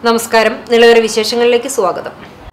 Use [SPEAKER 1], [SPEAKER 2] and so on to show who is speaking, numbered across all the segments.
[SPEAKER 1] നമസ്കാരം നിലവര വിശേഷങ്ങളിലേക്ക് സ്വാഗതം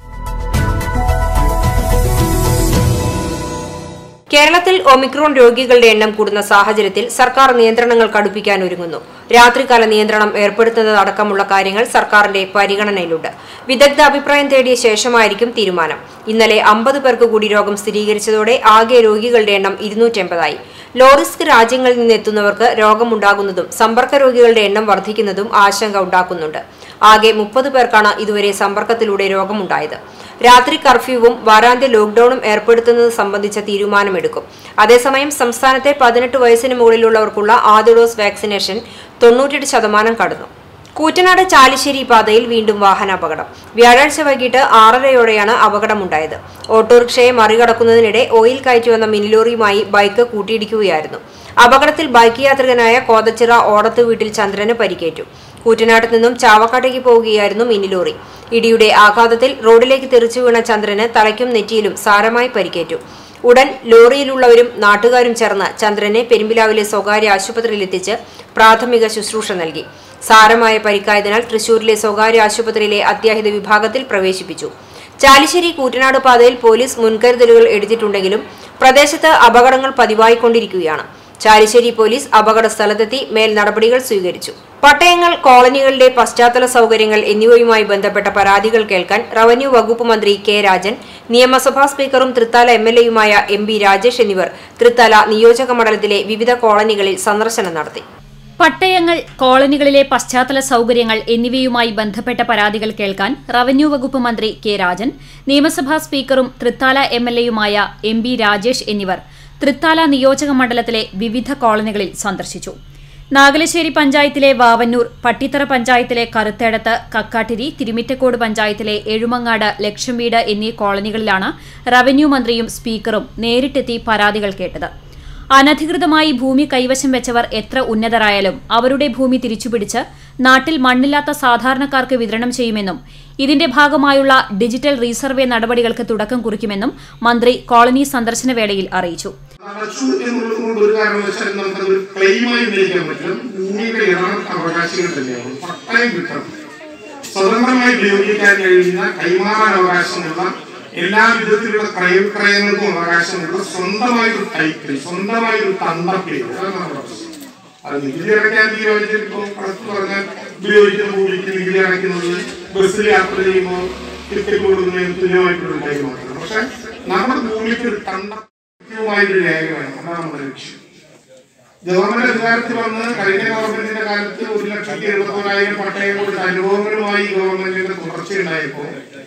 [SPEAKER 1] കേരളത്തിൽ ഒമിക്രോൺ രോഗികളുടെ എണ്ണം കൂടുന്ന സാഹചര്യത്തിൽ സർക്കാർ നിയന്ത്രണങ്ങൾ കടുപ്പിക്കാൻ ഒരുങ്ങുന്നു രാത്രികാല നിയന്ത്രണം ഏർപ്പെടുത്തുന്നതടക്കമുള്ള കാര്യങ്ങൾ സർക്കാരിന്റെ പരിഗണനയിലുണ്ട് വിദഗ്ധ അഭിപ്രായം തേടിയ ശേഷമായിരിക്കും തീരുമാനം ഇന്നലെ അമ്പത് പേർക്ക് കൂടി രോഗം സ്ഥിരീകരിച്ചതോടെ ആകെ രോഗികളുടെ എണ്ണം ഇരുന്നൂറ്റെൺപതായി ലോ റിസ്ക് രാജ്യങ്ങളിൽ നിന്നെത്തുന്നവർക്ക് രോഗമുണ്ടാകുന്നതും സമ്പർക്ക രോഗികളുടെ എണ്ണം വർദ്ധിക്കുന്നതും ആശങ്ക ഉണ്ടാക്കുന്നുണ്ട് ആകെ മുപ്പത് പേർക്കാണ് ഇതുവരെ സമ്പർക്കത്തിലൂടെ രോഗമുണ്ടായത് രാത്രി കർഫ്യൂവും വാരാന്ത്യ ലോക്ഡൌണും ഏർപ്പെടുത്തുന്നത് സംബന്ധിച്ച തീരുമാനമെടുക്കും അതേസമയം സംസ്ഥാനത്തെ പതിനെട്ട് വയസ്സിന് മുകളിലുള്ളവർക്കുള്ള ആദ്യ ഡോസ് വാക്സിനേഷൻ തൊണ്ണൂറ്റെട്ട് ശതമാനം കടന്നു കൂറ്റനാട് ചാലിശ്ശേരി പാതയിൽ വീണ്ടും വാഹനാപകടം വ്യാഴാഴ്ച വൈകിട്ട് ആറരയോടെയാണ് അപകടമുണ്ടായത് ഓട്ടോറിക്ഷയെ മറികടക്കുന്നതിനിടെ ഓയിൽ കയറ്റി വന്ന മിനിലോറിയുമായി ബൈക്ക് കൂട്ടിയിടിക്കുകയായിരുന്നു അപകടത്തിൽ ബൈക്ക് യാത്രികനായ കോതച്ചിറ ഓടത്ത് വീട്ടിൽ ചന്ദ്രന് പരിക്കേറ്റു കൂറ്റനാട്ട് നിന്നും ചാവക്കാട്ടേക്ക് പോവുകയായിരുന്നു മിനിലോറി ഇടിയുടെ ആഘാതത്തിൽ റോഡിലേക്ക് തെറിച്ചു വീണ ചന്ദ്രന് തലയ്ക്കും നെറ്റിയിലും സാരമായി പരിക്കേറ്റു ഉടൻ ലോറിയിലുള്ളവരും നാട്ടുകാരും ചേർന്ന് ചന്ദ്രനെ പെരുമ്പിലാവിലെ സ്വകാര്യ ആശുപത്രിയിലെത്തിച്ച് പ്രാഥമിക ശുശ്രൂഷ നൽകി സാരമായ പരിക്കായതിനാൽ തൃശൂരിലെ സ്വകാര്യ ആശുപത്രിയിലെ അത്യാഹിത വിഭാഗത്തിൽ പ്രവേശിപ്പിച്ചു ചാലിശ്ശേരി കൂറ്റനാട് പാതയിൽ പോലീസ് മുൻകരുതലുകൾ എടുത്തിട്ടുണ്ടെങ്കിലും പ്രദേശത്ത് അപകടങ്ങൾ പതിവായിക്കൊണ്ടിരിക്കുകയാണ് ചാലിശ്ശേരി പോലീസ് അപകട സ്ഥലത്തെത്തി മേൽ നടപടികൾ സ്വീകരിച്ചു പട്ടയങ്ങൾ കോളനികളുടെ പശ്ചാത്തല സൗകര്യങ്ങൾ എന്നിവയുമായി ബന്ധപ്പെട്ട പരാതികൾ കേൾക്കാൻ റവന്യൂ വകുപ്പ് മന്ത്രി കെ രാജൻ നിയമസഭാ സ്പീക്കറും തൃത്താല എം എൽ എയുമായ എം ബി രാജേഷ് എന്നിവർ തൃത്താല നിയോജക മണ്ഡലത്തിലെ വിവിധ കോളനികളിൽ സന്ദർശനം നടത്തി
[SPEAKER 2] പട്ടയങ്ങൾ കോളനികളിലെ പശ്ചാത്തല സൗകര്യങ്ങൾ എന്നിവയുമായി ബന്ധപ്പെട്ട പരാതികൾ കേൾക്കാൻ റവന്യൂ വകുപ്പ് മന്ത്രി കെ രാജൻ നിയമസഭാ സ്പീക്കറും തൃത്താല എം എൽ എയുമായ എം ബി രാജേഷ് എന്നിവർ തൃത്താല നിയോജക മണ്ഡലത്തിലെ വിവിധ കോളനികളിൽ സന്ദർശിച്ചു നാഗലശ്ശേരി പഞ്ചായത്തിലെ വാവന്നൂർ പട്ടിത്തറ പഞ്ചായത്തിലെ കറുത്തേടത്ത് കക്കാട്ടിരി തിരുമിറ്റക്കോട് പഞ്ചായത്തിലെ എഴുമങ്ങാട് ലക്ഷം വീട് എന്നീ കോളനികളിലാണ് റവന്യൂ മന്ത്രിയും സ്പീക്കറും നേരിട്ടെത്തി പരാതികൾ കേട്ടത് അനധികൃതമായി ഭൂമി കൈവശം വെച്ചവർ എത്ര ഉന്നതരായാലും അവരുടെ ഭൂമി തിരിച്ചുപിടിച്ച് നാട്ടിൽ മണ്ണില്ലാത്ത സാധാരണക്കാർക്ക് വിതരണം ചെയ്യുമെന്നും ഇതിന്റെ ഭാഗമായുള്ള ഡിജിറ്റൽ റീസർവേ നടപടികൾക്ക് തുടക്കം കുറിക്കുമെന്നും മന്ത്രി കോളനി സന്ദർശന വേളയിൽ അറിയിച്ചു
[SPEAKER 3] അടച്ചു എന്നുള്ളത് കൊണ്ട് ഒരു കാരണവശാലും നമുക്കത് ക്ലെയിമായി ഉന്നയിക്കാൻ പറ്റില്ല ഭൂമിയുടെ യഥാർത്ഥ അവകാശികൾ തന്നെയാണ് പട്ടയം കിട്ടണം സ്വതന്ത്രമായി ഉപയോഗിക്കാൻ കഴിയുന്ന കൈമാറാൻ അവകാശമുള്ള എല്ലാ വിധത്തിലുള്ള ക്രയവിക്രയങ്ങൾക്കും അവകാശമുള്ള സ്വന്തമായ ഒരു ടൈറ്റിൽ സ്വന്തമായ ഒരു തണ്ടപ്പേര് അതാണ് നമ്മുടെ പ്രശ്നം അത് നികുതി അടയ്ക്കാൻ തീരുമാനിച്ചിപ്പോൾ കടത്ത് പറഞ്ഞാൽ ഉപയോഗിക്കുന്ന ഭൂമിക്ക് നികുതി അടയ്ക്കുന്നത് ബസ്സിൽ യാത്ര ചെയ്യുമ്പോൾ ടിക്കറ്റ് കൊടുക്കുന്നതിന് തുല്യമായിട്ടുള്ള ഒരു കാര്യം മാത്രമാണ് പക്ഷെ നമ്മുടെ ഭൂമിക്ക് ഒരു തണ്ട കൃത്യമായൊരു രേഖ വേണം അതാണ് നമ്മുടെ ലക്ഷ്യം ഗവൺമെന്റ് അധികാരത്തിൽ വന്ന് കഴിഞ്ഞ ഗവൺമെന്റിന്റെ കാലത്ത് ഒരു ലക്ഷത്തി എഴുപത്തോരായിരം പട്ടയം കൊടുത്ത അനുഭവങ്ങളുമായി ഗവൺമെന്റിന്റെ തുടർച്ചയുണ്ടായപ്പോ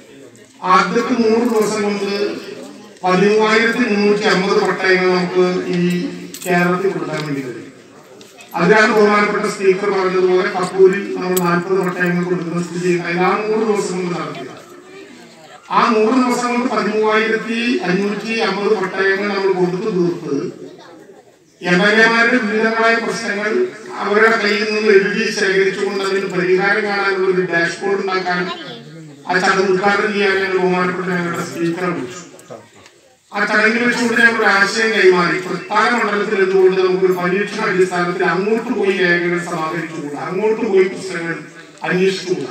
[SPEAKER 3] ആദ്യത്തെ നൂറ് ദിവസം കൊണ്ട് പതിമൂവായിരത്തി മുന്നൂറ്റി അമ്പത് പട്ടയങ്ങൾ നമുക്ക് ഈ കേരളത്തിൽ കൊടുക്കാൻ വേണ്ടി കഴിയും അതിലാണ് ബഹുമാനപ്പെട്ട സ്പീക്കർ പറഞ്ഞതുപോലെ കപ്പൂരിൽ നമ്മൾ നാൽപ്പത് പട്ടയങ്ങൾ കൊടുക്കുന്ന സ്ഥിതി ഉണ്ടായി ആ നൂറ് ദിവസം കൊണ്ട് നടത്തിയത് ആ നൂറ് ദിവസം കൊണ്ട് പതിമൂവായിരത്തി അഞ്ഞൂറ്റി അമ്പത് പട്ടയങ്ങൾ നമ്മൾ കൊടുത്തു തീർത്ത് എം എൽ എമാരുടെ വിവിധങ്ങളായ പ്രശ്നങ്ങൾ അവരുടെ കയ്യിൽ നിന്ന് എഴുതി ശേഖരിച്ചുകൊണ്ട് അതിന് പരിഹാരം കാണാനുള്ള ഒരു ഡാഷ്ബോർഡ് ഉണ്ടാക്കാൻ ആ ചടങ്ങ് ഉദ്ഘാടനം ചെയ്യാൻ ഞങ്ങൾ ബഹുമാനപ്പെട്ട ഞങ്ങളുടെ സ്പീക്കറെ വിളിച്ചു ആ ചടങ്ങിൽ വെച്ചുകൊണ്ട് ഞങ്ങൾ ഒരു ആശയം കൈമാറി പ്രധാന മണ്ഡലത്തിൽ എന്തുകൊണ്ട് നമുക്ക് ഒരു പരീക്ഷണ അടിസ്ഥാനത്തിൽ അങ്ങോട്ട് പോയി രേഖകൾ സമാഹരിച്ചുകൂടാ അങ്ങോട്ട് പോയി പുസ്തകങ്ങൾ അന്വേഷിച്ചുകൂടാ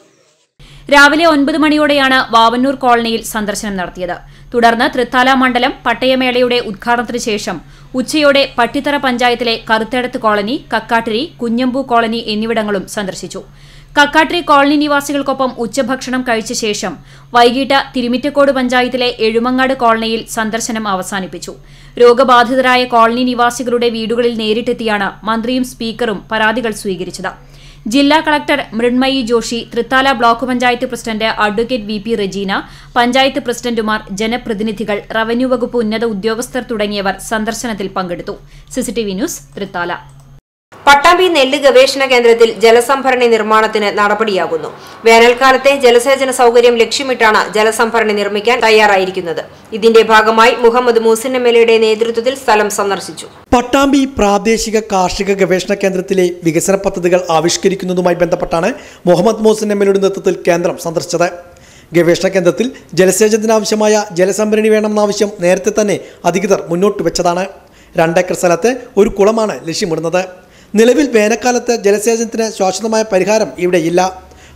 [SPEAKER 2] രാവിലെ ഒൻപത് മണിയോടെയാണ് വാവന്നൂർ കോളനിയിൽ സന്ദർശനം നടത്തിയത് തുടർന്ന് തൃത്താല മണ്ഡലം പട്ടയമേളയുടെ ഉദ്ഘാടനത്തിന് ശേഷം ഉച്ചയോടെ പട്ടിത്തറ പഞ്ചായത്തിലെ കറുത്തേടത്ത് കോളനി കക്കാട്ടിരി കുഞ്ഞമ്പു കോളനി എന്നിവിടങ്ങളും സന്ദർശിച്ചു കക്കാട്ടിരി കോളനി നിവാസികൾക്കൊപ്പം ഉച്ചഭക്ഷണം കഴിച്ച ശേഷം വൈകിട്ട് തിരുമിറ്റക്കോട് പഞ്ചായത്തിലെ എഴുമങ്ങാട് കോളനിയിൽ സന്ദർശനം അവസാനിപ്പിച്ചു രോഗബാധിതരായ കോളനി നിവാസികളുടെ വീടുകളിൽ നേരിട്ടെത്തിയാണ് മന്ത്രിയും സ്പീക്കറും പരാതികൾ സ്വീകരിച്ചത് ജില്ലാ collector Mrinmayi Joshi Thrithala block panchayat president advocate V P Rejeena panchayat പ്രസിഡന്റുമാർ ജനപ്രതിനിധികൾ റവന്യൂ വകുപ്പ് ഉന്നത ഉദ്യോഗസ്ഥർ തുടങ്ങിയവർ സന്ദർശനത്തിൽ പങ്കെടുത്തു സിസിടിവി ന്യൂസ് തൃത്താല
[SPEAKER 1] പട്ടാമ്പി നെല്ല് ഗവേഷണ കേന്ദ്രത്തിൽ ജലസംഭരണി നിർമ്മാണത്തിന് നടപടിയാകുന്നു വേനൽക്കാലത്തെ ജലസേചന സൗകര്യം ലക്ഷ്യമിട്ടാണ് ജലസംഭരണി നിർമ്മിക്കാൻ തയ്യാറായിരിക്കുന്നത് ഇതിന്റെ ഭാഗമായി മുഹമ്മദ് മൂസിൻ എം എൽ എയുടെ നേതൃത്വത്തിൽ സ്ഥലം സന്ദർശിച്ചു
[SPEAKER 4] പട്ടാമ്പി പ്രാദേശിക കാർഷിക ഗവേഷണ കേന്ദ്രത്തിലെ വികസന പദ്ധതികൾ ആവിഷ്കരിക്കുന്നതുമായി ബന്ധപ്പെട്ടാണ് മുഹമ്മദ് മോസിൻ എം എൽഎയുടെ നേതൃത്വത്തിൽ കേന്ദ്രം സന്ദർശിച്ചത് ഗവേഷണ കേന്ദ്രത്തിൽ ജലസേചനത്തിനാവശ്യമായ ജലസംഭരണി വേണമെന്ന ആവശ്യം നേരത്തെ തന്നെ അധികൃതർ മുന്നോട്ട് വെച്ചതാണ് രണ്ടേക്കർ സ്ഥലത്ത് ഒരു കുളമാണ് ലക്ഷ്യമിടുന്നത് നിലവിൽ വേനൽക്കാലത്ത് ജലസേചനത്തിന് ശാശ്വതമായ പരിഹാരം ഇവിടെയില്ല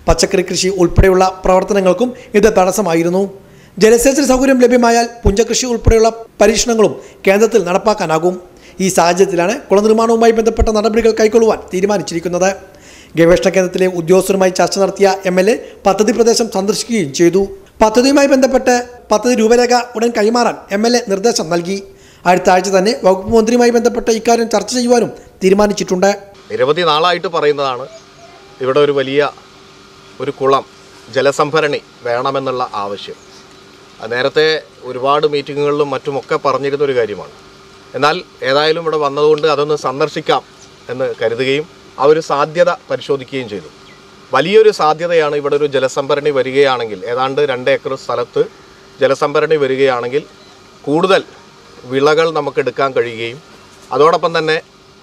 [SPEAKER 4] പച്ചക്കറി കൃഷി ഉൾപ്പെടെയുള്ള പ്രവർത്തനങ്ങൾക്കും ഇത് തടസ്സമായിരുന്നു ജലസേചന സൗകര്യം ലഭ്യമായാൽ പുഞ്ചകൃഷി ഉൾപ്പെടെയുള്ള പരീക്ഷണങ്ങളും കേന്ദ്രത്തിൽ നടപ്പാക്കാനാകും ഈ സാഹചര്യത്തിലാണ് കുളനിർമ്മാണവുമായി ബന്ധപ്പെട്ട നടപടികൾ കൈക്കൊള്ളുവാൻ തീരുമാനിച്ചിരിക്കുന്നത് ഗവേഷണ കേന്ദ്രത്തിലെ ഉദ്യോഗസ്ഥരുമായി ചർച്ച നടത്തിയ എം എൽ എ പദ്ധതി പ്രദേശം സന്ദർശിക്കുകയും ചെയ്തു പദ്ധതിയുമായി ബന്ധപ്പെട്ട് പദ്ധതി രൂപരേഖ ഉടൻ കൈമാറാൻ എം എൽ എ നിർദ്ദേശം നൽകി അടുത്ത ആഴ്ച തന്നെ വകുപ്പ് മന്ത്രിയുമായി ബന്ധപ്പെട്ട ഇക്കാര്യം ചർച്ച ചെയ്യുവാനും തീരുമാനിച്ചിട്ടുണ്ട്
[SPEAKER 5] നിരവധി നാളായിട്ട് പറയുന്നതാണ് ഇവിടെ ഒരു വലിയ ഒരു കുളം ജലസംഭരണി വേണമെന്നുള്ള ആവശ്യം അത് നേരത്തെ ഒരുപാട് മീറ്റിങ്ങുകളിലും മറ്റുമൊക്കെ പറഞ്ഞിരുന്ന ഒരു കാര്യമാണ് എന്നാൽ ഏതായാലും ഇവിടെ വന്നതുകൊണ്ട് അതൊന്ന് സന്ദർശിക്കാം എന്ന് കരുതുകയും ആ ഒരു സാധ്യത പരിശോധിക്കുകയും ചെയ്തു വലിയൊരു സാധ്യതയാണ് ഇവിടെ ഒരു ജലസംഭരണി വരികയാണെങ്കിൽ ഏതാണ്ട് രണ്ട് ഏക്കർ സ്ഥലത്ത് ജലസംഭരണി വരികയാണെങ്കിൽ കൂടുതൽ വിളകൾ നമുക്ക് എടുക്കാൻ കഴിയുകയും അതോടൊപ്പം തന്നെ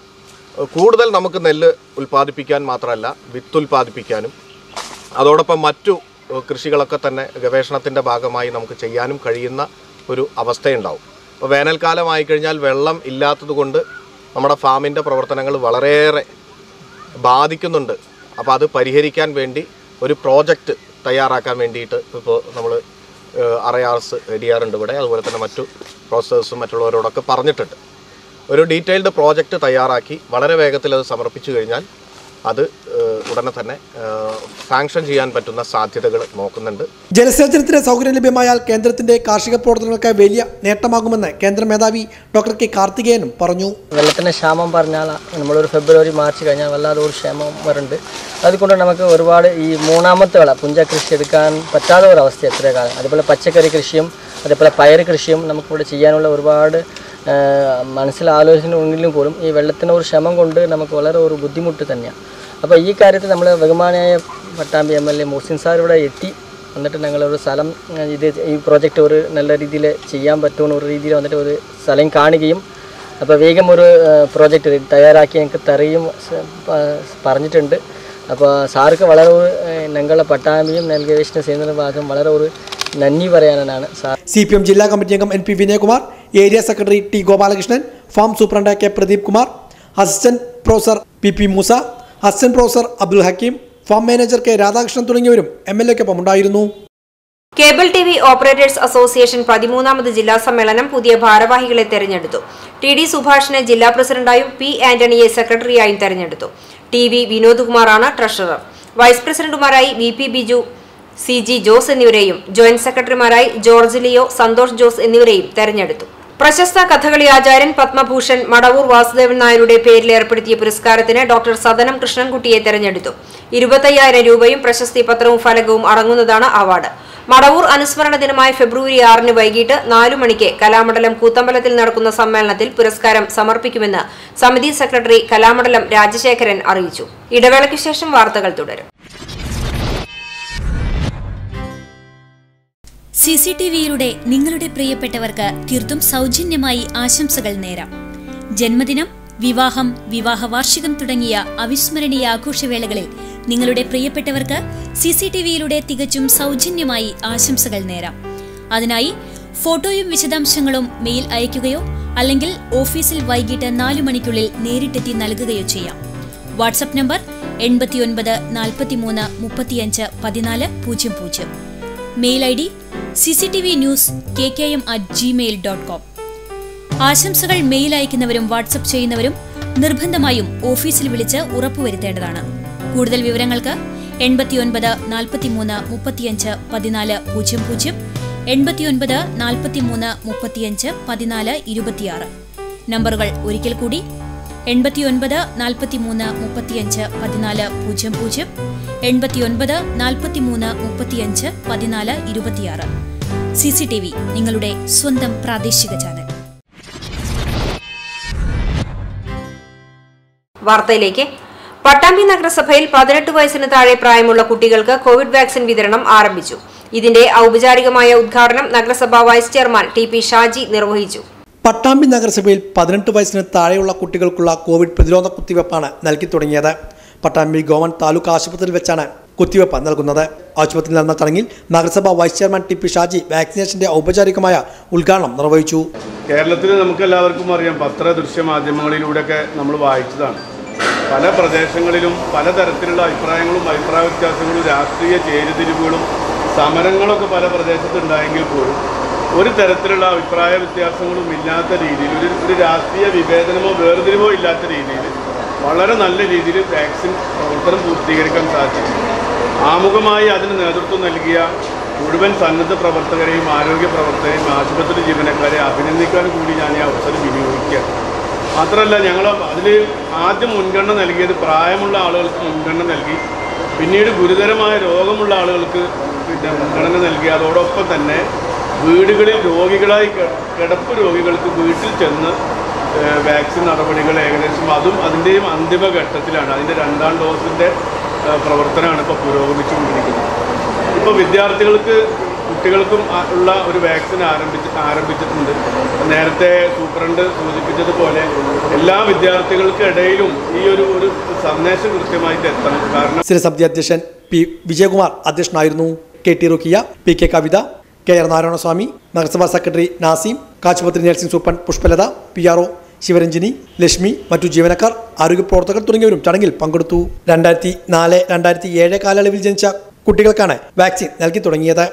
[SPEAKER 5] കൂടുതൽ നമുക്ക് നെല്ല് ഉൽപ്പാദിപ്പിക്കാൻ മാത്രമല്ല വിത്ത് ഉൽപ്പാദിപ്പിക്കാനും അതോടൊപ്പം മറ്റു ഏഹ്, കൃഷികളൊക്കെ തന്നെ ഗവേഷണത്തിൻ്റെ ഭാഗമായി നമുക്ക് ചെയ്യാനും കഴിയുന്ന ഒരു അവസ്ഥയുണ്ടാവും അപ്പോൾ വേനൽക്കാലമായി കഴിഞ്ഞാൽ വെള്ളം ഇല്ലാത്തത് കൊണ്ട് നമ്മുടെ ഫാമിൻ്റെ പ്രവർത്തനങ്ങൾ വളരെയേറെ ബാധിക്കുന്നുണ്ട് അപ്പോൾ അത് പരിഹരിക്കാൻ വേണ്ടി ഒരു പ്രോജക്റ്റ് തയ്യാറാക്കാൻ വേണ്ടിയിട്ട് ഇപ്പോൾ നമ്മൾ അറയാർസ് റെഡിയാറുണ്ട് ഇവിടെ അതുപോലെ തന്നെ മറ്റു പ്രോസസ്സും മറ്റുള്ളവരോടൊക്കെ പറഞ്ഞിട്ടുണ്ട് ഒരു ഡീറ്റെയിൽഡ് പ്രോജക്റ്റ് തയ്യാറാക്കി വളരെ വേഗത്തിൽ അത് സമർപ്പിച്ചു കഴിഞ്ഞാൽ അത് ഏഹ്, ഉടനെ തന്നെ സാങ്ഷൻ ചെയ്യാൻ പറ്റുന്ന സാധ്യതകൾ നോക്കുന്നുണ്ട്
[SPEAKER 4] ജലസേചനത്തിന് സൗകര്യം ലഭ്യമായാൽ കേന്ദ്രത്തിന്റെ കാർഷിക പ്രവർത്തനങ്ങൾക്ക് വലിയ നേട്ടമാകുമെന്ന് കേന്ദ്ര മേധാവി ഡോക്ടർ കെ കാർത്തികേയനും പറഞ്ഞു
[SPEAKER 6] വെള്ളത്തിൻ്റെ ക്ഷാമം പറഞ്ഞാൽ നമ്മളൊരു ഫെബ്രുവരി മാർച്ച് കഴിഞ്ഞാൽ വല്ലാതെ ഒരു ക്ഷാമം വരുന്നുണ്ട് അതുകൊണ്ട് നമുക്ക് ഒരുപാട് ഈ മൂന്നാമത്തെ വിള പുഞ്ച കൃഷി എടുക്കാൻ പറ്റാത്ത ഒരു അവസ്ഥ എത്ര കാലം അതുപോലെ പച്ചക്കറി കൃഷിയും അതേപോലെ പയർ കൃഷിയും നമുക്കിവിടെ ചെയ്യാനുള്ള ഒരുപാട് ആ, മനസ്സിലാലോചന പോലും ഈ വെള്ളത്തിന് ഒരു ക്ഷമം കൊണ്ട് നമുക്ക് വളരെ ഒരു ബുദ്ധിമുട്ട് തന്നെയാണ് അപ്പോൾ ഈ കാര്യത്തിൽ നമ്മൾ ബഹുമാനായ Pattambi M L A Muhsin sir ഇവിടെ എത്തി എന്നിട്ട് ഞങ്ങളൊരു സ്ഥലം ആ, ഇത് ഈ പ്രോജക്റ്റ് ഒരു നല്ല രീതിയിൽ ചെയ്യാൻ പറ്റുമെന്ന് ഒരു രീതിയിൽ വന്നിട്ട് ഒരു സ്ഥലം കാണുകയും അപ്പോൾ വേഗം ഒരു പ്രോജക്റ്റ് തയ്യാറാക്കി ഞങ്ങൾക്ക് തരുകയും സ- പ- പറഞ്ഞിട്ടുണ്ട് അപ്പോൾ സാർക്ക് വളരെ ഒരു ഏഹ്, ഞങ്ങളെ പട്ടാമ്പിയും നെൽഗവേഷണ ചെയ്യുന്ന ഭാഗം വളരെ ഒരു നന്ദി പറയാനാണ് സാർ
[SPEAKER 4] സി പി എം ജില്ലാ കമ്മിറ്റി അംഗം N P Vinayakumar area secretary T Gopalakrishnan farm superintendent K Pradeep Kumar assistant professor P P Moosa assistant professor Abdul Hakeem farm manager K Radhakrishnan തുടങ്ങിയവരും എം എൽ എക്കൊപ്പം ഉണ്ടായിരുന്നു
[SPEAKER 1] cable T V operators association പതിമൂന്നാമത് ജില്ലാ സമ്മേളനം പുതിയ ഭാരവാഹികളെ തെരഞ്ഞെടുത്തു ടി ഡി സുഭാഷിനെ ജില്ലാ പ്രസിഡന്റായും പി ആന്റണിയെ സെക്രട്ടറിയായും തെരഞ്ഞെടുത്തു ടി വി വിനോദ് കുമാറാണ് ട്രഷറർ വൈസ് പ്രസിഡന്റുമാരായി V P Biju C G Jose എന്നിവരെയും ജോയിന്റ് സെക്രട്ടറിമാരായി ജോർജ് ലിയോ സന്തോഷ് ജോസ് എന്നിവരെയും തെരഞ്ഞെടുത്തു പ്രശസ്ത കഥകളി ആചാര്യൻ പത്മഭൂഷൺ മടവൂർ വാസുദേവൻ നായരുടെ പേരിൽ ഏർപ്പെടുത്തിയ പുരസ്കാരത്തിന് ഡോക്ടർ സദനം കൃഷ്ണൻകുട്ടിയെ തെരഞ്ഞെടുത്തു ഇരുപത്തയ്യായിരം രൂപയും പ്രശസ്തി പത്രവും ഫലകവും അടങ്ങുന്നതാണ് അവാർഡ് മടവൂർ അനുസ്മരണ ദിനമായ ഫെബ്രുവരി ആറിന് വൈകിട്ട് നാലു മണിക്ക് കലാമണ്ഡലം കൂത്തമ്പലത്തിൽ നടക്കുന്ന സമ്മേളനത്തിൽ പുരസ്കാരം സമർപ്പിക്കുമെന്ന് സമിതി സെക്രട്ടറി കലാമണ്ഡലം രാജശേഖരൻ അറിയിച്ചു ഇടവേളയ്ക്ക് ശേഷം വാർത്തകൾ തുടരും
[SPEAKER 2] സി സി ടി വിയിലൂടെ നിങ്ങളുടെ പ്രിയപ്പെട്ടവർക്ക് തീർത്തും സൗജന്യമായി ആശംസകൾ നേരാം ജന്മദിനം വിവാഹം വിവാഹ വാർഷികം തുടങ്ങിയ അവിസ്മരണീയ ആഘോഷവേളകളിൽ നിങ്ങളുടെ പ്രിയപ്പെട്ടവർക്ക് സി സി ടി വിയിലൂടെ തികച്ചും സൗജന്യമായി ആശംസകൾ നേരാം അതിനായി ഫോട്ടോയും വിശദാംശങ്ങളും മെയിൽ അയയ്ക്കുകയോ അല്ലെങ്കിൽ ഓഫീസിൽ വൈകിട്ട് നാലു മണിക്കുള്ളിൽ നേരിട്ടെത്തി നൽകുകയോ ചെയ്യാം വാട്സപ്പ് നമ്പർ എൺപത്തിയൊൻപത് നാൽപ്പത്തിമൂന്ന് മുപ്പത്തിയഞ്ച് പതിനാല് പൂജ്യം പൂജ്യം mail I D C C T V news K K M at Gmail dot com ആശംസകൾ മെയിൽ അയക്കുന്നവരും വാട്സപ്പ് ചെയ്യുന്നവരും നിർബന്ധമായും ഓഫീസിൽ വിളിച്ച് ഉറപ്പുവരുത്തേണ്ടതാണ് കൂടുതൽ വിവരങ്ങൾക്ക് എൺപത്തിയൊൻപത് നാൽപ്പത്തിമൂന്ന് മുപ്പത്തിയഞ്ച് പതിനാല് പൂജ്യം പൂജ്യം എൺപത്തിയൊൻപത് നാൽപ്പത്തിമൂന്ന് മുപ്പത്തിയഞ്ച് പതിനാല് ഇരുപത്തിയാറ് നമ്പറുകൾ ഒരിക്കൽ കൂടി എൺപത്തിയൊൻപത് നാൽപ്പത്തിമൂന്ന് മുപ്പത്തിയഞ്ച് പതിനാല് പൂജ്യം പൂജ്യം എൺപത്തിയൊൻപത് നാൽപ്പത്തിമൂന്ന് മുപ്പത്തിയഞ്ച് പതിനാല് ഇരുപത്തിയാറ് സി സി ടി വി നിങ്ങളുടെ സ്വന്തം പ്രാദേശിക ചാനൽ
[SPEAKER 1] വാർത്തയിലേക്ക് പട്ടാമ്പി നഗരസഭയിൽ പതിനെട്ട് വയസ്സിന് താഴെ പ്രായമുള്ള കുട്ടികൾക്ക് കോവിഡ് വാക്സിൻ വിതരണം ആരംഭിച്ചു ഇതിന്റെ ഔപചാരികമായ ഉദ്ഘാടനം നഗരസഭാ vice chairman T P Shaji നിർവഹിച്ചു
[SPEAKER 4] പട്ടാമ്പി നഗരസഭയിൽ പതിനെട്ട് വയസ്സിന് താഴെയുള്ള കുട്ടികൾക്കുള്ള കോവിഡ് പ്രതിരോധ കുത്തിവയ്പ്പാണ് നൽകി തുടങ്ങിയത് പട്ടാമ്പി ഗവൺമെന്റ് താലൂക്ക് ആശുപത്രിയിൽ വെച്ചാണ് കുത്തിവയ്പ്പ് നൽകുന്നത് ആശുപത്രിയിൽ നടന്ന ചടങ്ങിൽ നഗരസഭാ vice chairman T P Shaji വാക്സിനേഷന്റെ ഔപചാരികമായ ഉദ്ഘാടനം നിർവഹിച്ചു
[SPEAKER 7] കേരളത്തിൽ നമുക്ക് എല്ലാവർക്കും അറിയാം പത്ര ദൃശ്യ മാധ്യമങ്ങളിലൂടെയൊക്കെ നമ്മൾ വായിച്ചതാണ് പല പ്രദേശങ്ങളിലും പലതരത്തിലുള്ള അഭിപ്രായങ്ങളും അഭിപ്രായ വ്യത്യാസങ്ങളും രാഷ്ട്രീയ ചേരിതിരിവുകളും സമരങ്ങളൊക്കെ പല പ്രദേശത്ത് ഉണ്ടായെങ്കിൽ പോലും ഒരു തരത്തിലുള്ള അഭിപ്രായ വ്യത്യാസങ്ങളും ഇല്ലാത്ത രീതിയിൽ ഒരു ഒരു രാഷ്ട്രീയ വിവേചനമോ വേർതിരിവോ ഇല്ലാത്ത രീതിയിൽ വളരെ നല്ല രീതിയിൽ വാക്സിൻ പ്രവർത്തനം പൂർത്തീകരിക്കാൻ സാധിച്ചു ആമുഖമായി അതിന് നേതൃത്വം നൽകിയ മുഴുവൻ സന്നദ്ധ പ്രവർത്തകരെയും ആരോഗ്യ പ്രവർത്തകരെയും ആശുപത്രി ജീവനക്കാരെ അഭിനന്ദിക്കാൻ കൂടി ഞാൻ ഈ അവസരം വിനിയോഗിക്കുകയാണ് മാത്രമല്ല ഞങ്ങൾ അതിൽ ആദ്യം മുൻഗണന നൽകിയത് പ്രായമുള്ള ആളുകൾക്ക് മുൻഗണന നൽകി പിന്നീട് ഗുരുതരമായ രോഗമുള്ള ആളുകൾക്ക് പിന്നെ മുൻഗണന നൽകി അതോടൊപ്പം തന്നെ വീടുകളിൽ രോഗികളായി കെ- കിടപ്പ് രോഗികൾക്ക് വീട്ടിൽ ചെന്ന് ഏഹ്, വാക്സിൻ നടപടികൾ ഏകദേശം അതും അതിൻ്റെയും അന്തിമഘട്ടത്തിലാണ് അതിൻ്റെ രണ്ടാം ഡോസിൻ്റെ ഏഹ്, പ്രവർത്തനമാണ് ഇപ്പോൾ പുരോഗമിച്ചുകൊണ്ടിരിക്കുന്നത് ഇപ്പോൾ വിദ്യാർത്ഥികൾക്ക് കുട്ടികൾക്കും ആ- ഉള്ള ഒരു വാക്സിൻ ആരംഭിച്ച് ആരംഭിച്ചിട്ടുണ്ട് നേരത്തെ സൂപ്രണ്ട് സൂചിപ്പിച്ചതുപോലെ എല്ലാ വിദ്യാർത്ഥികൾക്കിടയിലും ഈ ഒരു ഒരു സന്ദേശം കൃത്യമായിട്ട് എത്തണം കാരണം
[SPEAKER 4] സ്ഥിരസമിതി അധ്യക്ഷൻ പി വിജയകുമാർ അധ്യക്ഷനായിരുന്നു K T Rukkiya P K Kavitha K R Narayanaswamy നഗരസഭാ സെക്രട്ടറി നാസിം കാച്ചുപത്രി nursing super Pushpalatha P R O Sivaranjini Lakshmi മറ്റു ജീവനക്കാർ ആരോഗ്യ പ്രവർത്തകർ തുടങ്ങിയവരും ചടങ്ങിൽ പങ്കെടുത്തു രണ്ടായിരത്തി നാല് രണ്ടായിരത്തി ഏഴ് കാലയളവിൽ ജനിച്ച കുട്ടികൾക്കാണ് വാക്സിൻ നൽകി തുടങ്ങിയത്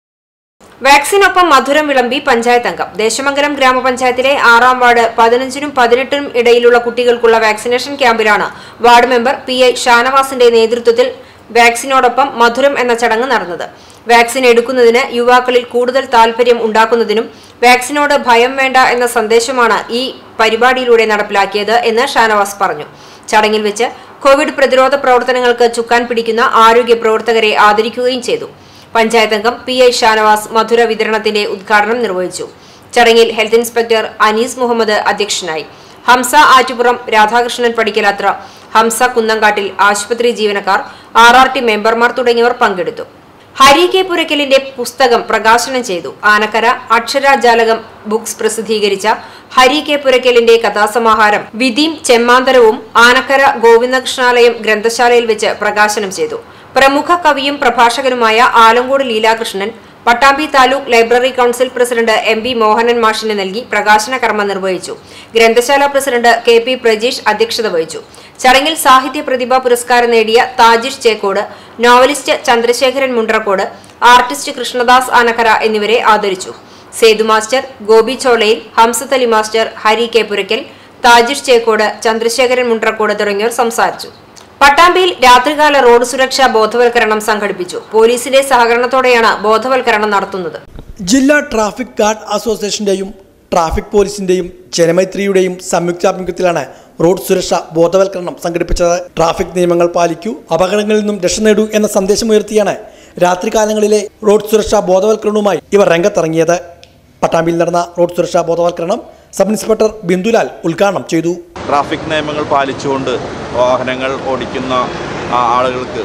[SPEAKER 1] വാക്സിനൊപ്പം മധുരം വിളമ്പി പഞ്ചായത്ത് അംഗം ദേശമംഗലം ഗ്രാമപഞ്ചായത്തിലെ ആറാം വാർഡ് പതിനഞ്ചിനും പതിനെട്ടിനും ഇടയിലുള്ള കുട്ടികൾക്കുള്ള വാക്സിനേഷൻ ക്യാമ്പിലാണ് വാർഡ് മെമ്പർ പി ഐ ഷാനവാസിന്റെ നേതൃത്വത്തിൽ വാക്സിനോടൊപ്പം മധുരം എന്ന ചടങ്ങ് നടന്നത് വാക്സിൻ എടുക്കുന്നതിന് യുവാക്കളിൽ കൂടുതൽ താൽപര്യം ഉണ്ടാക്കുന്നതിനും വാക്സിനോട് ഭയം വേണ്ട എന്ന സന്ദേശമാണ് ഈ പരിപാടിയിലൂടെ നടപ്പിലാക്കിയത് എന്ന് ഷാനവാസ് പറഞ്ഞു ചടങ്ങിൽ വെച്ച് കോവിഡ് പ്രതിരോധ പ്രവർത്തനങ്ങൾക്ക് ചുക്കാൻ പിടിക്കുന്ന ആരോഗ്യ പ്രവർത്തകരെ ആദരിക്കുകയും ചെയ്തു പഞ്ചായത്ത് അംഗം പി ഐ ഷാനവാസ് മധുര വിതരണത്തിന്റെ ഉദ്ഘാടനം നിർവഹിച്ചു ചടങ്ങിൽ ഹെൽത്ത് ഇൻസ്പെക്ടർ അനീസ് മുഹമ്മദ് അധ്യക്ഷനായി ഹംസ ആറ്റുപുറം രാധാകൃഷ്ണൻ പടിക്കലാത്ര ഹംസ കുന്നങ്കാട്ടിൽ ആശുപത്രി ജീവനക്കാർ ആർ ആർ ടി മെമ്പർമാർ തുടങ്ങിയവർ പങ്കെടുത്തു ഹരി കെ പുരക്കലിന്റെ പുസ്തകം പ്രകാശനം ചെയ്തു ആനക്കര അക്ഷരാജാലകം ബുക്സ് പ്രസിദ്ധീകരിച്ച ഹരി കെ പുരക്കലിന്റെ കഥാസമാഹാരം വിധിയും ചെമ്മാന്തരവും ആനക്കര ഗോവിന്ദകൃഷ്ണാലയം ഗ്രന്ഥശാലയിൽ വെച്ച് പ്രകാശനം ചെയ്തു പ്രമുഖ കവിയും പ്രഭാഷകനുമായ Alankode Leelakrishnan Pattambi taluk library council president M B Mohanan മാഷിന് നൽകി പ്രകാശന കർമ്മം നിർവഹിച്ചു ഗ്രന്ഥശാല പ്രസിഡന്റ് കെ പി പ്രജീഷ് അധ്യക്ഷത വഹിച്ചു ചടങ്ങിൽ സാഹിത്യ പ്രതിഭാ പുരസ്കാരം നേടിയ താജിഷ് ചേക്കോട് നോവലിസ്റ്റ് ചന്ദ്രശേഖരൻ മുണ്ട്രക്കോട് ആർട്ടിസ്റ്റ് കൃഷ്ണദാസ് ആനക്കര എന്നിവരെ ആദരിച്ചു സേതു മാസ്റ്റർ ഗോപി ചോളയിൽ ഹംസത്ത് അലി മാസ്റ്റർ ഹരി കെ പുരക്കൽ താജിഷ് ചേക്കോട് ചന്ദ്രശേഖരൻ മുണ്ട്രക്കോട് തുടങ്ങിയവർ സംസാരിച്ചു പട്ടാമ്പിയിൽ രാത്രികാല റോഡ് സുരക്ഷാ ബോധവൽക്കരണം സംഘടിപ്പിച്ചു പോലീസിന്റെ സഹകരണത്തോടെയാണ് ബോധവൽക്കരണം നടത്തുന്നത്
[SPEAKER 4] ജില്ലാ ട്രാഫിക് ഗാർഡ് അസോസിയേഷന്റെയും ട്രാഫിക് പോലീസിന്റെയും ജനമൈത്രിയുടെയും സംയുക്താഭിമുഖ്യത്തിലാണ് റോഡ് സുരക്ഷ ബോധവൽക്കരണം സംഘടിപ്പിച്ചത് ട്രാഫിക് നിയമങ്ങൾ പാലിക്കൂ അപകടങ്ങളിൽ നിന്നും രക്ഷ നേടൂ എന്ന സന്ദേശമുയർത്തിയാണ് രാത്രികാലങ്ങളിലെ റോഡ് സുരക്ഷാ ബോധവൽക്കരണവുമായി ഇവർ രംഗത്തിറങ്ങിയത് പട്ടാമ്പിയിൽ നടന്ന റോഡ് സുരക്ഷാ ബോധവൽക്കരണം സബ് ഇൻസ്പെക്ടർ ബിന്ദുലാൽ ഉദ്ഘാടനം ചെയ്തു
[SPEAKER 8] ട്രാഫിക് നിയമങ്ങൾ പാലിച്ചുകൊണ്ട് വാഹനങ്ങൾ ഓടിക്കുന്ന ആ ആളുകൾക്ക്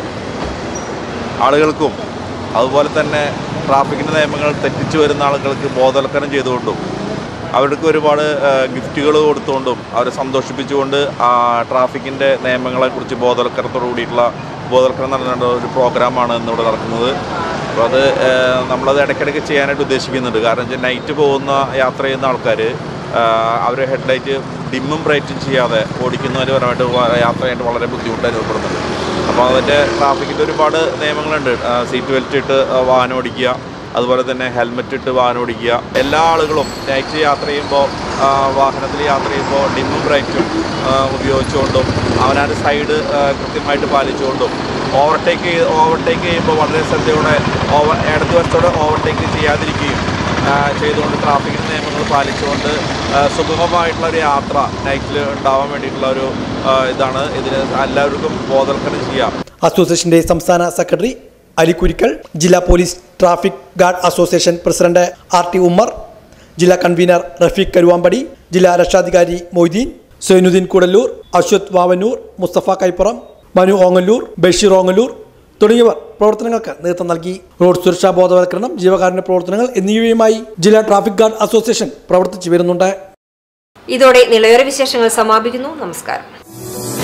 [SPEAKER 8] ആളുകൾക്കും അതുപോലെ തന്നെ ട്രാഫിക്കിൻ്റെ നിയമങ്ങൾ തെറ്റിച്ചു വരുന്ന ആളുകൾക്ക് ബോധവൽക്കരണം ചെയ്തുകൊണ്ടും അവർക്ക് ഒരുപാട് ഗിഫ്റ്റുകൾ കൊടുത്തുകൊണ്ടും അവരെ സന്തോഷിപ്പിച്ചുകൊണ്ട് ആ ട്രാഫിക്കിൻ്റെ നിയമങ്ങളെക്കുറിച്ച് ബോധവൽക്കരണത്തോടു കൂടിയിട്ടുള്ള ബോധവൽക്കരണം നടത്തേണ്ട ഒരു പ്രോഗ്രാമാണ് ഇന്നിവിടെ നടക്കുന്നത് അപ്പോൾ അത് ഏഹ്, നമ്മളത് ഇടയ്ക്കിടയ്ക്ക് ചെയ്യാനായിട്ട് ഉദ്ദേശിക്കുന്നുണ്ട് കാരണം വെച്ചാൽ നൈറ്റ് പോകുന്ന യാത്ര ചെയ്യുന്ന ആൾക്കാർ അവർ ഹെഡ്ലൈറ്റ് ഡിമ്മും ബ്രൈറ്റും ചെയ്യാതെ ഓടിക്കുന്നതിന് പരമായിട്ട് വ- യാത്ര ചെയ്യാനായിട്ട് വളരെ ബുദ്ധിമുട്ട് അനുഭവപ്പെടുന്നുണ്ട് അപ്പോൾ അതിൻ്റെ ട്രാഫിക്കിൻ്റെ ഒരുപാട് നിയമങ്ങളുണ്ട് ആ, സീറ്റ് ബെൽറ്റ് ഇട്ട് ആ, വാഹനം ഓടിക്കുക അതുപോലെ തന്നെ ഹെൽമെറ്റ് ഇട്ട് വാഹനം ഓടിക്കുക എല്ലാ ആളുകളും നൈറ്റ് യാത്ര ചെയ്യുമ്പോൾ വാഹനത്തിൽ യാത്ര ചെയ്യുമ്പോൾ ഡിമ്മും ബ്രൈറ്റും ആ, ഉപയോഗിച്ചുകൊണ്ടും അവനവൻ്റെ സൈഡ് ആ, കൃത്യമായിട്ട് പാലിച്ചുകൊണ്ടും ഓവർടേക്ക് ചെയ്ത് ഓവർടേക്ക് ചെയ്യുമ്പോൾ വളരെ ശ്രദ്ധയോടെ ഓവർ ഇടത് വശത്തോടെ ഓവർടേക്ക് ചെയ്യാതിരിക്കുകയും ആ, ചെയ്തുകൊണ്ട് ട്രാഫിക് നിയമങ്ങൾ പാലിച്ചുകൊണ്ട് ആ, സുഗമമായിട്ടുള്ള ഒരു യാത്ര നൈറ്റിൽ ഉണ്ടാവാൻ വേണ്ടിയിട്ടുള്ള ഒരു ആ, ഇതാണ് ഇതിന് എല്ലാവർക്കും ബോധവൽക്കരണം ചെയ്യാം
[SPEAKER 4] അസോസിയേഷന്റെ സംസ്ഥാന സെക്രട്ടറി അലിക്കുരിക്കൽ ജില്ലാ police traffic guard association president R T Ummer ജില്ലാ കൺവീനർ റഫീഖ് കരുവാമ്പടി ജില്ലാ രക്ഷാധികാരി മൊയ്തീൻ സൈനുദ്ദീൻ കൂടല്ലൂർ അശ്വത് വാവന്നൂർ മുസ്തഫ കൈപ്പുറം മനു ഓങ്ങല്ലൂർ ബഷീർ ഓങ്ങല്ലൂർ തുടങ്ങിയവർ പ്രവർത്തനങ്ങൾക്ക് നേതൃത്വം നൽകി റോഡ് സുരക്ഷാ ബോധവൽക്കരണം ജീവകാരുണ്യ പ്രവർത്തനങ്ങൾ എന്നിവയുമായി ജില്ലാ ട്രാഫിക് ഗാർഡ് അസോസിയേഷൻ പ്രവർത്തിച്ചു വരുന്നുണ്ട്
[SPEAKER 1] ഇതോടെ നിളയൊര വിശേഷങ്ങൾ സമാപിക്കുന്നു നമസ്കാരം